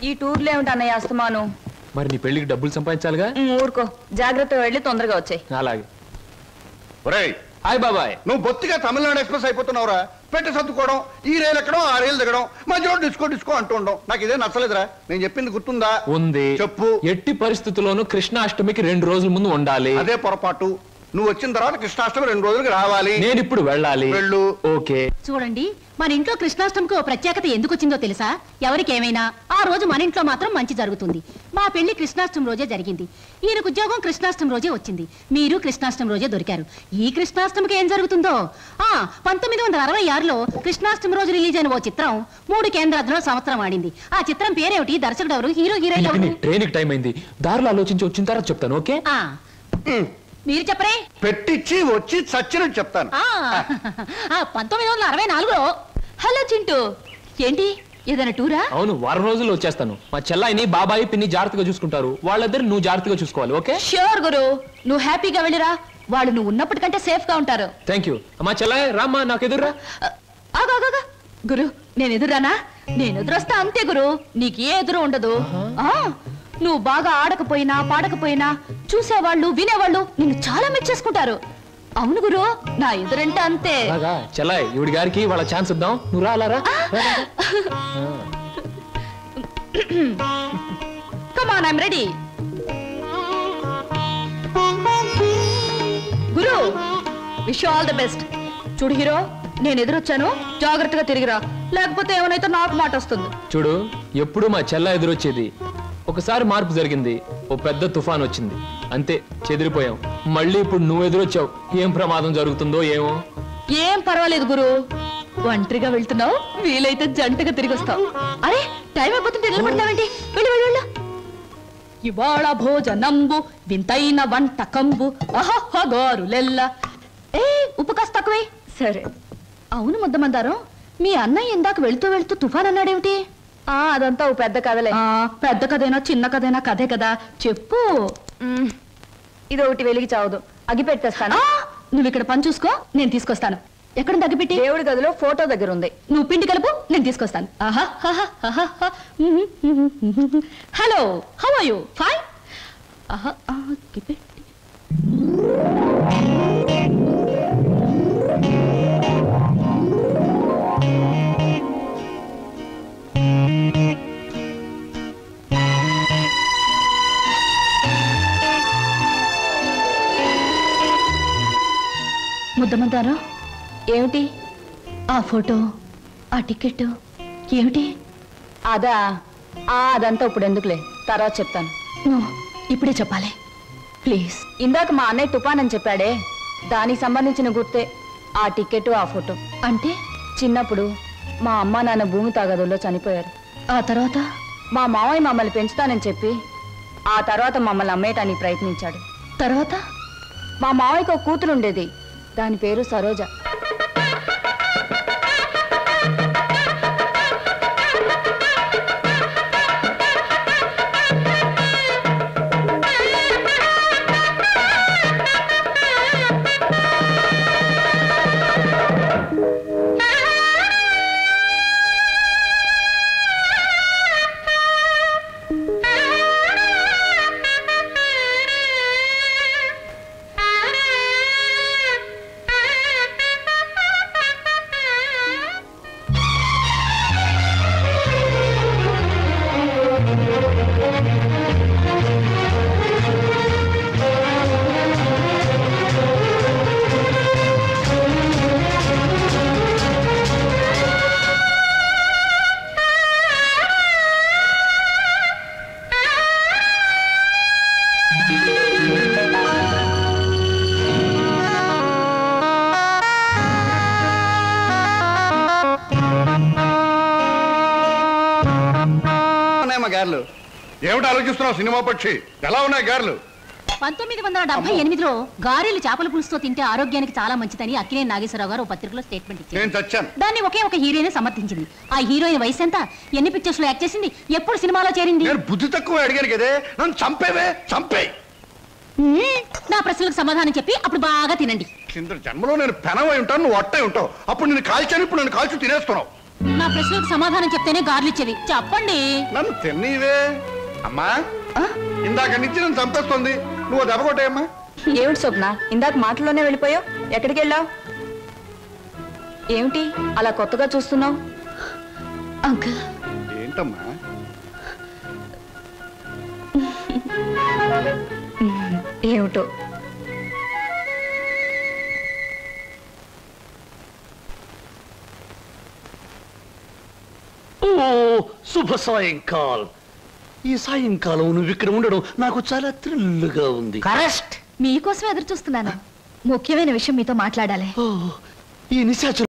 ఈ టూర్లు ఏమిటి అన్నయ్య అస్తమాను మరి నీ పెళ్లికి డబ్బులు సంపాదించాలిగా ఉమ్, ఊరుకో జాగ్రత్త వెళ్ళి తొందరగా వచ్చాయి అలాగే ఒరేయ్ హాయ్ బాబాయ్ నువ్వు బొత్తిగా తమిళనాడు ఎక్స్ప్రెస్ అయిపోతున్నావురా పెట్టి సర్దుకోవడం ఈ రైలు ఎక్కడం ఆ రైలు దిగడం మధ్యలో డిస్కో డిస్కో అంటూ ఉండడం నాకు ఇదే నచ్చలేదురా నేను చెప్పింది గుర్తుందా ఉంది చెప్పు ఎట్టి పరిస్థితుల్లోనూ కృష్ణాష్టమికి రెండు రోజుల ముందు ఉండాలి అదే పొరపాటు నువ్వు వచ్చిన తర్వాత కృష్ణాష్టమి రెండు రోజులకి రావాలి నేను ఇప్పుడు వెళ్ళాలి వెళ్ళు. ఓకే చూడండి మన ఇంట్లో కృష్ణాష్టమికి ఓ ప్రత్యేకత ఎందుకు వచ్చిందో తెలుసా ఎవరికి ఏమైనా ఆ రోజు మన ఇంట్లో మాత్రం మంచి జరుగుతుంది మా పెళ్లి కృష్ణాష్టమి రోజే జరిగింది ఈయనకు ఉద్యోగం కృష్ణాష్టమి రోజే వచ్చింది మీరు కృష్ణాష్టమి రోజే దొరికారు ఈ కృష్ణాష్టమికి ఏం జరుగుతుందో ఆ పంతొమ్మిది వందల అరవై ఆరులో కృష్ణాష్టమి రోజు రిలీజ్ అయిన ఓ చిత్రం మూడు కేంద్రాల్లో సంవత్సరం ఆడింది ఆ చిత్రం పేరేమిటి దర్శకుడు ఎవరు హీరో హీరోయిన్ ఎవరు ట్రైన్ కి టైం అయింది దారిలో ఆలోచించి వచ్చిన తర్వాత చెప్తాను ఓకే ఆ, మీరు చెప్పరే పెట్టించి వచ్చి చచ్చినట్టు చెప్తాను ఆ, ఆ, పంతొమ్మిది వందల అరవై నాలుగులో హలో చింటూ ఏంటి ఏదైనా టూరా అవును వారం రోజుల్లో వచ్చేస్తాను మా చెల్లాయిని బాబాయి పిన్ని జాగ్రత్తగా చూసుకుంటారు వాళ్ళిద్దరు నువ్వు జాగ్రత్తగా చూసుకోవాలి ఓకే ష్యూర్ గురు నువ్వు హ్యాపీగా వెళ్ళిరా వాళ్ళు నువ్వు ఉన్నప్పటికంటే సేఫ్ గా ఉంటారు థ్యాంక్ యూ మా చెల్లాయి రామ్మా నాకు ఎదురురా ఆగాగా గురు నేను ఎదురానా నేను ఎదురొస్తా అంతే గురు నీకు ఏ ఎదురు ఉండదు ఆ నువ్వు బాగా ఆడకపోయినా పాడకపోయినా చూసేవాళ్ళు వినేవాళ్ళు నిన్ను చాలా మెచ్చేసుకుంటారు అవును గురు నా ఎదురంటే అంతే అలాగా చెల్లాయి ఇవిడి గారికి వాళ్ళ ఛాన్స్ ఇద్దాం నువ్వు రా అలా రా కమాన్ ఐమ్ రెడీ గురు విష్ ఆల్ ది బెస్ట్ చూడు హీరో నేను ఎదురొచ్చాను జాగ్రత్తగా తిరిగిరా లేకపోతే ఏమైనా నాకు మాట వస్తుంది చూడు ఎప్పుడు మా చెల్ల ఎదురొచ్చేది ఒకసారి మార్పు జరిగింది ఓ పెద్ద తుఫాన్ వచ్చింది అంతే చెదిరిపోయాం మళ్ళీ ఇప్పుడు నువ్వు ఎదురొచ్చావు ఏం ప్రమాదం జరుగుతుందో ఏమో ఏం పర్వాలేదు గురు ఒంటరిగా వెళ్తున్నావు వీలైతే జంటగా తిరిగి వస్తావు అరే టైం అయిపోతుంటే నిలబడతావేంటి వెళ్ళి వెళ్ళి వెళ్ళు ఇవాళ భోజనంబు వింతైన వంటకంబు అహహ గోరులెల్ల ఏ ఉప్పు కాస్త తక్కువే సరే అవును ముద్దమందారం మీ అన్నయ్య ఇందాక వెళ్తూ వెళ్తూ తుఫాన్ అన్నాడేమిటి ఆ అదంతా ఓ పెద్ద కథలే ఆ, పెద్ద కథైనా చిన్న కథైనా కథే కదా చెప్పు ఉమ్, ఇది ఒకటి వెలిగి చావదు అగి పెట్టేస్తాను ఆ, నువ్వు ఇక్కడ పని చూసుకో నేను తీసుకొస్తాను ఎక్కడ తగ్గిపెట్టి దేవుడి గదిలో ఫోటో దగ్గర ఉంది నువ్వు పిండి కలుపు నేను తీసుకొస్తాను ఆహా, ఆహా, ఆహా, ఆహా. Hello how are you fine ఆహా, ఆ, గిపెట్టి. ముద్దమందారం ఏమిటి ఆ ఫోటో ఆ టికెట్ ఏమిటి అదా ఆ అదంతా ఇప్పుడు ఎందుకులే తర్వాత చెప్తాను నువ్వు ఇప్పుడే చెప్పాలి ప్లీజ్ ఇందాక మా అన్నయ్య తుఫాన్ అని చెప్పాడే దానికి సంబంధించిన గుర్తే ఆ టికెట్ ఆ ఫోటో అంటే చిన్నప్పుడు మా అమ్మ నాన్న భూమి తాగదుల్లో చనిపోయారు ఆ తర్వాత మా మావయ్య మమ్మల్ని పెంచుతానని చెప్పి ఆ తర్వాత మమ్మల్ని అమ్మేయటానికి ప్రయత్నించాడు తర్వాత మా మావయ్యకు ఒక కూతురు ఉండేది దాని పేరు సరోజ ఉన్నాయమ్మా గారెలు ఏమిటి ఆలోచిస్తున్నావు సినిమా పక్షి ఎలా ఉన్నాయి గారెలు పంతొమ్మిది వందల డెబ్బై ఎనిమిదిలో గారెలు చేపల పులుసుతో తింటే ఆరోగ్యానికి చాలా మంచిదని అక్కినే నాగేశ్వరరావు గారు ఓ పత్రికలో స్టేట్మెంట్ ఇచ్చారు నేను చచ్చాను దాన్ని ఒకే ఒక హీరోయిన్ సమర్థించింది ఆ హీరోయిన్ వయసు ఎంత ఎన్ని పిక్చర్స్ లో యాక్ట్ చేసింది ఎప్పుడు సినిమాలో చేరింది నేను బుద్ధి తక్కువ అడిగాను కదే నన్ను చంపేవే చంపే మ్మ్. నా ప్రశ్నలకు సమాధానం చెప్పి అప్పుడు బాగా తినండి కింద జన్మలో నేను పెనవై ఉంటాను నువ్వు అట్టై ఉంటావు అప్పుడు నేను కాల్చాను ఇప్పుడు నన్ను కాల్చి తినేస్తున్నావు నా ప్రశ్నలకు సమాధానం చెప్తేనే గార్లిచ్చేది చెప్పండి నన్ను తిన్నీవే అమ్మా ఇందాక నుంచి నన్ను చంపేస్తుంది నువ్వు దెబ్బ కొట్టేయమ్మా ఏమిటి స్వప్న ఇందాక మాటల్లోనే వెళ్ళిపోయావు ఎక్కడికి వెళ్ళావు ఏమిటి అలా కొత్తగా చూస్తున్నావు అంకుల్ ఏంటమ్మా ఏమిటో ఓ శుభ సాయంకాలం ఈ సాయంకాలం నువ్వు ఇక్కడ ఉండడం నాకు చాలా థ్రిల్గా ఉంది మీకోసం ఎదురు చూస్తున్నాను ముఖ్యమైన విషయం మీతో మాట్లాడాలి ఓ, ఈ నిశాచరు